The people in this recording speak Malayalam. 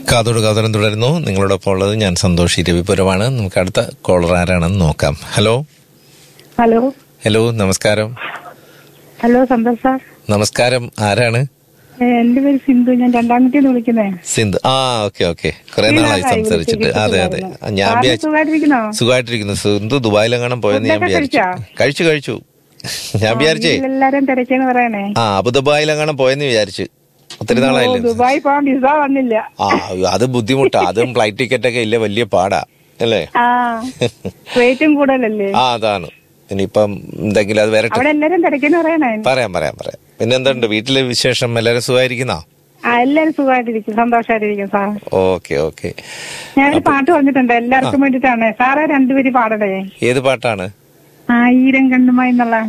കാതോട് കാതോരം തുടരുന്നു നിങ്ങളോടൊപ്പം ഉള്ളത് ഞാൻ സന്തോഷ് രവിപുരമാണ് നമുക്ക് അടുത്ത കോളർ ആരാണെന്ന് നോക്കാം ഹലോ ഹലോ ഹലോ നമസ്കാരം ഹലോ സന്തോഷ് സാർ നമസ്കാരം ആരാണ് ഏ, എന്റെ പേര് സിന്ധു ഞാൻ രണ്ടാമത്തേന്ന് വിളിക്കുന്നേ സിന്ധു ആ ഓക്കെ ഓക്കെ കുറെ നാളായി നാളായി സംസാരിച്ചിട്ട് വിളിച്ച് അതെ അതെ കിട്ടുന്നില്ലായിരുന്നു. ഞാൻ സാറിന് വിചാരിച്ചു സുഖമായിട്ടിരിക്കുന്നോ സുഖമായിട്ടിരിക്കുന്നു സിന്ധു ദുബായിലെങ്ങാനും പോയെന്ന് ഞാൻ ഫുഡൊക്കെ വിചാരിച്ചു കഴിച്ചു കഴിച്ചു ഞാൻ വിചാരിച്ചേ എല്ലാരും തിരക്കെന്ന് പറയണേ ആ അബുദുബായിലെങ്ങാനും പോയെന്ന് വിചാരിച്ചു ഒത്തിരി ഓ, നാളായില്ലേ ദുബായ് പോകാൻ വിസ വന്നില്ല ആ അത് ബുദ്ധിമുട്ടാ അതും ഫ്ലൈറ്റ് ടിക്കറ്റ് ഒക്കെ ഇല്ല വലിയ പാടാ അല്ലേ ആ റേറ്റും കൂടുതലല്ലേ ആ അതാണ് ഇനിയിപ്പം എന്തെങ്കിലും അത് വരട്ടെ അവിടെ എല്ലാരും തിരക്കെന്ന് പറയണേ പറയാം പറയാം പറയാം പിന്നെ എന്തുണ്ട് വീട്ടിലെ വിശേഷം എല്ലാരും സുഖമായിരിക്കുന്നോ ആ എല്ലാരും സുഖമായിട്ടിരിക്കും സന്തോഷമായിട്ടിരിക്കും സാർ ഓക്കെ ഓക്കെ ഞാനൊരു പാട്ട് പറഞ്ഞിട്ടുണ്ട് എല്ലാവർക്കും വേണ്ടിയിട്ടാണ് സാറേ രണ്ടുപേര് പാടണേ ഏത് പാട്ടാണ് ആ ഈരം കണ്ണുമായി എന്നുള്ള